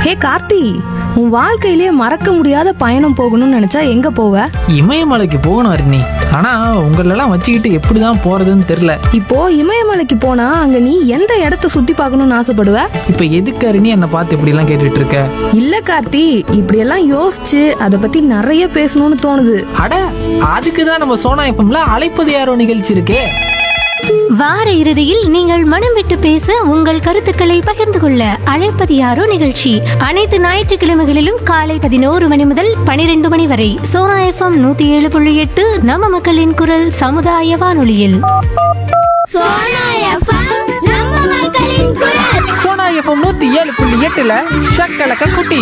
ஹே கார்த்தி உன் வாழ்க்கையிலே மறக்க முடியாத பயணம் போகணும்னு நினைச்சா எங்க போவ இமயமலைக்கு போகணும் அருணி ஆனா உங்களெல்லாம் வச்சுக்கிட்டு எப்படிதான் போறதுன்னு தெரியல இப்போ இமயமலைக்கு போனா அங்க நீ எந்த இடத்த சுத்தி பார்க்கணும்னு ஆசைப்படுவ இப்ப எதுக்கு அருணி என்னை பார்த்து இப்படி எல்லாம் கேட்டுட்டு இருக்க இல்ல கார்த்தி இப்படியெல்லாம் யோசிச்சு அதை பத்தி நிறைய பேசணும்னு தோணுது அட அதுக்கு தான் நம்ம சோனா எஃப்எம்ல அழைப்பது யாரோ நிகழ்ச்சி இருக்கே வார இறுதியில் நீங்கள் மனம் விட்டு பேச உங்கள் கருத்துக்களை பகிர்ந்து கொள்ள அழைப்பது யாரோ நிகழ்ச்சி அனைத்து ஞாயிற்றுக்கிழமைகளிலும் காலை பதினோரு மணி முதல் பனிரெண்டு மணி வரை சோனா எஃப்எம் நூத்தி ஏழு புள்ளி எட்டு நம்ம மக்களின் குரல் சமுதாய வானொலியில் சோனா எஃப்எம் நம்ம மக்களின் குரல் சோனா எஃப்எம் நூத்தி ஏழு புள்ளி எட்டுல ஷக்கலக்க குட்டி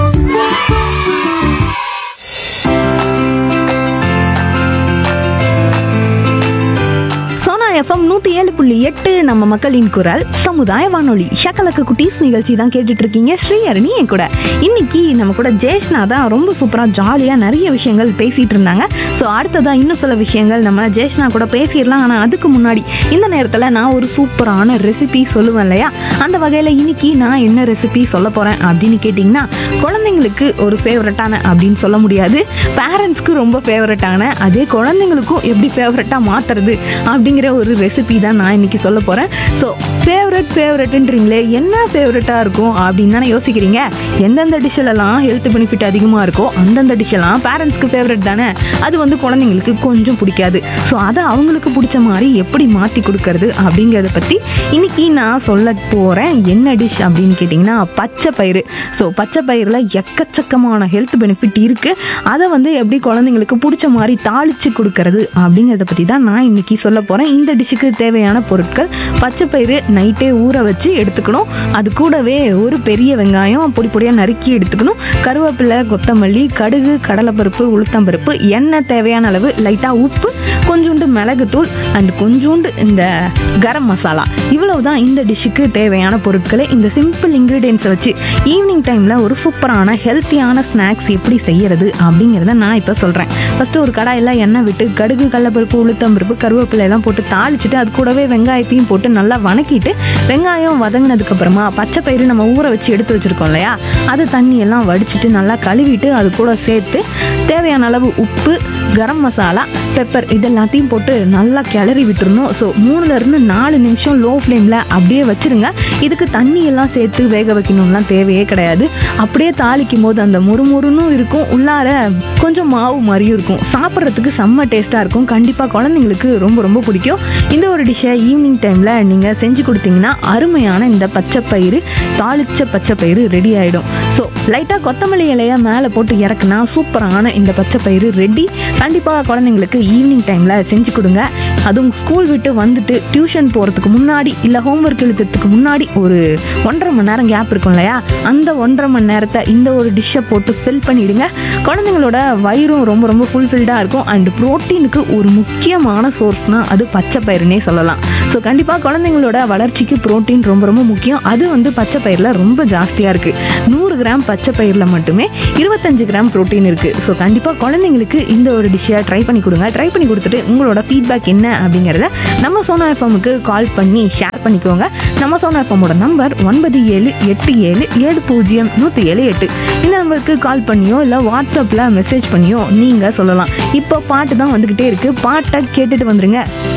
சோனா எஃப்எம் நூற்றி ஏழு புள்ளி எட்டு நம்ம மக்களின் குரல் சமுதாய வானொலி ஷக்கலக்கு குட்டீஸ் நிகழ்ச்சி தான் கேட்டுட்டு இருக்கீங்க ஸ்ரீஹரணி என் கூட இன்னைக்கு நம்ம கூட ஜெயஷ்னா தான் ரொம்ப சூப்பராக ஜாலியாக நிறைய விஷயங்கள் பேசிட்டு இருந்தாங்க ஸோ அடுத்ததான் இன்னும் சில விஷயங்கள் நம்ம ஜெயஷ்னா கூட பேசிடலாம் ஆனால் அதுக்கு முன்னாடி இந்த நேரத்தில் நான் ஒரு சூப்பரான ரெசிபி சொல்லுவேன் இல்லையா அந்த வகையில் இன்னைக்கு நான் என்ன ரெசிபி சொல்ல போகிறேன் அப்படின்னு கேட்டிங்கன்னா குழந்தைங்களுக்கு ஒரு ஃபேவரட்டான அப்படின்னு சொல்ல முடியாது பேரண்ட்ஸ்க்கு ரொம்ப ஃபேவரட்டான அதே குழந்தைங்களுக்கும் எப்படி ஃபேவரட்டாக மாற்றுறது அப்படிங்கிற ஒரு ரெசிபி தான் நான் இன்னைக்கு சொல்ல போகிறேன் ஸோ ஃபேவரட் ஃபேவரட்ன்றீங்களே என்ன ஃபேவரட்டாக இருக்கும் அப்படின்னு தானே யோசிக்கிறீங்க எந்தெந்த டிஷ்ஷிலலாம் ஹெல்த் பெனிஃபிட் அதிகமாக இருக்கோ அந்தந்த டிஷ்ஷெல்லாம் பேரண்ட்ஸ்க்கு ஃபேவரட் தானே அது வந்து குழந்தைங்களுக்கு கொஞ்சம் பிடிக்காது ஸோ அதை அவங்களுக்கு பிடிச்ச மாதிரி எப்படி மாற்றி கொடுக்கறது அப்படிங்கிறத பற்றி இன்னைக்கு நான் சொல்ல போகிறேன் என்ன டிஷ் அப்படின்னு கேட்டிங்கன்னா பச்சை பயிறு ஸோ பச்சை பயிரில் எக்கச்சக்கமான ஹெல்த் பெனிஃபிட் இருக்குது அதை வந்து எப்படி குழந்தைங்களுக்கு பிடிச்ச மாதிரி தாளித்து கொடுக்கறது அப்படிங்கிறத பற்றி தான் நான் இன்னைக்கு சொல்ல போகிறேன் இந்த டிஷ்ஷுக்கு தேவையான பொருட்கள் பச்சை பயிறு நைட்டே ஊற வச்சு எடுத்துக்கணும் அது கூடவே ஒரு பெரிய வெங்காயம் பொடி பொடியாக நறுக்கி எடுத்துக்கணும் கருவேப்பிலை கொத்தமல்லி கடுகு கடலைப்பருப்பு உளுத்தம்பருப்பு எண்ணெய் தேவையான அளவு லைட்டாக உப்பு கொஞ்சோண்டு மிளகுத்தூள் அண்ட் கொஞ்சோண்டு இந்த கரம் மசாலா இவ்வளவு தான் இந்த டிஷ்ஷுக்கு தேவையான பொருட்களை இந்த சிம்பிள் இன்க்ரீடியன்ஸை வச்சு ஈவினிங் டைமில் ஒரு சூப்பரான ஹெல்த்தியான ஸ்நாக்ஸ் எப்படி செய்யறது அப்படிங்கிறத நான் இப்போ சொல்கிறேன் ஃபஸ்ட்டு ஒரு கடாயில் எண்ணெய் விட்டு கடுகு கடலப்பருப்பு உளுத்தம்பருப்பு கருவேப்பிலை எல்லாம் போட்டு தாளிச்சிட்டு அது கூடவே வெங்காயத்தையும் போட்டு நல்லா வணக்கிட்டு வெங்காயம் வதங்கினதுக்கு அப்புறமா பச்சை பயிறு நம்ம ஊற வச்சு எடுத்து வச்சிருக்கோம் இல்லையா அது தண்ணி எல்லாம் வடிச்சிட்டு நல்லா கழுவிட்டு அது கூட சேர்த்து தேவையான அளவு உப்பு கரம் மசாலா பெப்பர் இது எல்லாத்தையும் போட்டு நல்லா கிளறி விட்டுறணும் ஸோ மூணுலேருந்து நாலு நிமிஷம் லோ ஃப்ளேமில் அப்படியே வச்சிருங்க இதுக்கு தண்ணி எல்லாம் சேர்த்து வேக வைக்கணும்லாம் தேவையே கிடையாது அப்படியே தாளிக்கும் போது அந்த முறுமுறுன்னு இருக்கும் உள்ளார கொஞ்சம் மாவு மாதிரியும் இருக்கும் சாப்பிட்றதுக்கு செம்ம டேஸ்ட்டாக இருக்கும் கண்டிப்பாக குழந்தைங்களுக்கு ரொம்ப ரொம்ப பிடிக்கும் இந்த ஒரு டிஷ்ஷை ஈவினிங் டைமில் நீங்கள் செஞ்சு கொடுத்தீங்கன்னா அருமையான இந்த பச்சை பயிறு தாளிச்ச பச்சை பயிறு ரெடி ஆகிடும் ஸோ லைட்டாக கொத்தமல்லி இலையை மேலே போட்டு இறக்குனா சூப்பரான இந்த பச்சை பயிறு ரெடி கண்டிப்பாக குழந்தைங்களுக்கு ஈவினிங் டைமில் செஞ்சு கொடுங்க அதுவும் ஸ்கூல் விட்டு வந்துட்டு டியூஷன் போகிறதுக்கு முன்னாடி இல்லை ஹோம்ஒர்க் எழுதுறதுக்கு முன்னாடி ஒரு ஒன்றரை மணி நேரம் கேப் இருக்கும் இல்லையா அந்த ஒன்றரை மணி நேரத்தை இந்த ஒரு டிஷ்ஷை போட்டு ஃபில் பண்ணிவிடுங்க குழந்தைங்களோட வயிறும் ரொம்ப ரொம்ப ஃபுல்ஃபில்டாக இருக்கும் அண்ட் ப்ரோட்டீனுக்கு ஒரு முக்கியமான சோர்ஸ்னால் அது பச்சை பயிறுனே சொல்லலாம் ஸோ கண்டிப்பாக குழந்தைங்களோட வளர்ச்சிக்கு ப்ரோட்டீன் ரொம்ப ரொம்ப முக்கியம் அது வந்து பச்சை பயிரில் ரொம்ப ஜாஸ்தியாக இருக்குது நூறு கிராம் பச்சை பயிரில் மட்டுமே இருபத்தஞ்சு கிராம் ப்ரோட்டீன் இருக்குது ஸோ கண்டிப்பாக குழந்தைங்களுக்கு இந்த ஒரு டிஷ்ஷை ட்ரை பண்ணி கொடுங்க ட்ரை பண்ணி கொடுத்துட்டு உங்களோட ஃபீட்பேக் என்ன அப்படிங்கிறத நம்ம சோனா எஃப்எம்முக்கு கால் பண்ணி ஷேர் பண்ணிக்கோங்க நம்ம சோனா எஃப்எம்மோட நம்பர் ஒன்பது ஏழு எட்டு ஏழு ஏழு பூஜ்ஜியம் நூற்றி ஏழு எட்டு இந்த நம்பருக்கு கால் பண்ணியோ இல்லை வாட்ஸ்அப்பில் மெசேஜ் பண்ணியோ நீங்கள் சொல்லலாம் இப்போ பாட்டு தான் வந்துக்கிட்டே இருக்குது பாட்டை கேட்டுட்டு வந்துருங்க